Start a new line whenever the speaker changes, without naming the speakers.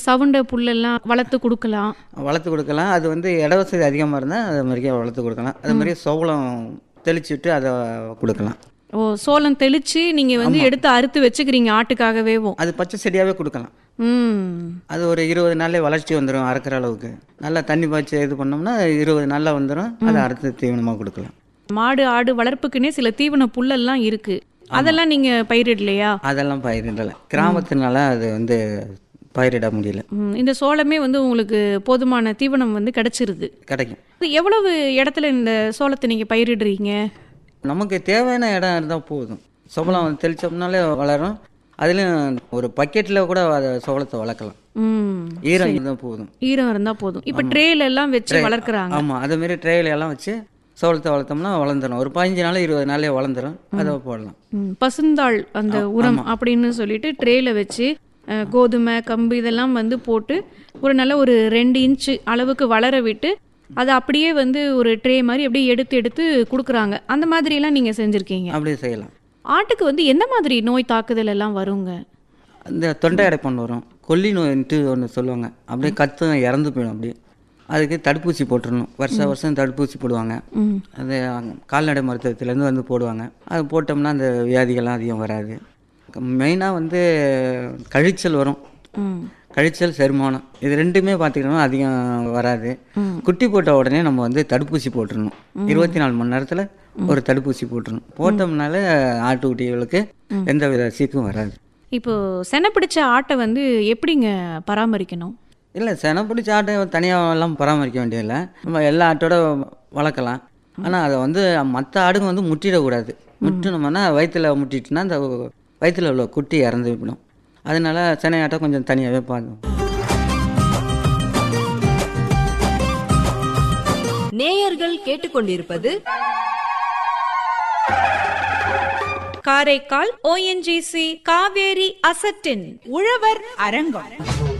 சவுண்ட புல்லெல்லாம் வளர்த்து கொடுக்கலாம்
வளர்த்து கொடுக்கலாம் அது வந்து இட வசதி அதிகமாக இருந்தால் அது மாதிரிக்கே வளர்த்து கொடுக்கலாம் அது மாதிரி சோளம் தெளிச்சு விட்டு அதை கொடுக்கலாம்
ஓ சோளம் தெளிச்சு நீங்க வந்து எடுத்து அறுத்து வச்சுக்கிறீங்க ஆட்டுக்காகவேவும்
அது பச்சை செடியாகவே கொடுக்கலாம்
ம்
அது ஒரு இருபது நாள்லேயே வளர்ச்சி வந்துடும் அறுக்கிற அளவுக்கு நல்லா தண்ணி பாய்ச்சி இது பண்ணோம்னா இருபது நாளில் வந்துடும் அதை அறுத்து தீவனமாக கொடுக்கலாம்
மாடு ஆடு வளர்ப்புக்குன்னே சில தீவன புல்லெல்லாம் இருக்கு அதெல்லாம் நீங்க பயிரிடலையா
அதெல்லாம் பயிரிடலை கிராமத்தினால அது வந்து பயிரிட முடியல
ம், இந்த சோளமே வந்து உங்களுக்கு போதுமான தீவனம் வந்து கிடைச்சிருது
கிடைக்கும்
இது எவ்வளவு இடத்துல இந்த சோளத்தை நீங்க பயிரிடுறீங்க
நமக்கு தேவையான இடம் இருந்தால் போதும் சோளம் தெளிச்சோம்னாலே வளரும் அதுலேயும் ஒரு பக்கெட்டில் கூட அதை சோளத்தை வளர்க்கலாம்
ம்
ஈரம் இருந்தால் போதும்
ஈரம் இருந்தா போதும் இப்ப ட்ரேல எல்லாம் வச்சு வளர்க்குறாங்க
ஆமாம் அதேமாரி ட்ரேல எல்லாம் வச்சு சோளத்தை வளர்த்தோம்னா வளர்ந்துடும் ஒரு பதினஞ்சு நாள் இருபது நாளே வளர்ந்துடும் அதை போடலாம்
ம், பசுந்தாள் அந்த உரம் அப்படின்னு சொல்லிட்டு ட்ரேல வச்சு அஹ், கோதுமை கம்பு இதெல்லாம் வந்து போட்டு ஒரு நல்ல ஒரு ரெண்டு இன்ச்சு அளவுக்கு வளர விட்டு அதை அப்படியே வந்து ஒரு ட்ரே மாதிரி அப்படியே எடுத்து எடுத்து கொடுக்குறாங்க அந்த மாதிரியெல்லாம் நீங்க செஞ்சுருக்கீங்க
அப்படியே செய்யலாம்
ஆட்டுக்கு வந்து எந்த மாதிரி நோய் தாக்குதல் எல்லாம் வருங்க
இந்த தொண்டை அடைப்பொண்ணு வரும் கொல்லி நோயின்ட்டு ஒன்று சொல்லுவாங்க அப்படியே கத்தும் இறந்து போயிடும் அப்படியே அதுக்கு தடுப்பூசி போட்டுடணும் வருஷம் வருஷம் தடுப்பூசி போடுவாங்க
ம்
அது அங்க கால்நடை மருத்துவத்துலேருந்து வந்து போடுவாங்க அது போட்டோம்னா அந்த வியாதிகள்லாம் அதிகம் வராது மெயினாக வந்து கழிச்சல் வரும்
ம்
கழிச்சல் செரிமானம் இது ரெண்டுமே பார்த்துக்கிட்டோம்னா அதிகம் வராது குட்டி போட்ட உடனே நம்ம வந்து தடுப்பூசி போட்டுடணும் இருபத்தி நாலு மணி நேரத்தில் ஒரு தடுப்பூசி போட்டுடணும் போட்டோம்னால ஆட்டுக்குட்டிகளுக்கு எந்த வித சீக்கும் வராது
இப்போ செனை பிடிச்ச ஆட்டை வந்து எப்படிங்க பராமரிக்கணும்
இல்லை செனை பிடிச்ச ஆட்டை தனியாக எல்லாம் பராமரிக்க வேண்டியதில்லை நம்ம எல்லா ஆட்டோட வளர்க்கலாம் ஆனால் அதை வந்து மற்ற ஆடுங்க வந்து முட்டிடக்கூடாது முட்டினோம்னா வயிற்றுல முட்டிட்டுனா அந்த வயிற்றுல உள்ள குட்டி இறந்து விடும் அதனால செனை ஆட்டை கொஞ்சம் தனியாகவே பார்க்கணும்
நேயர்கள் கேட்டுக்கொண்டிருப்பது
காரைக்கால் ஓஎன்ஜிசி காவேரி அசட்டின்
உழவர் அரங்கம்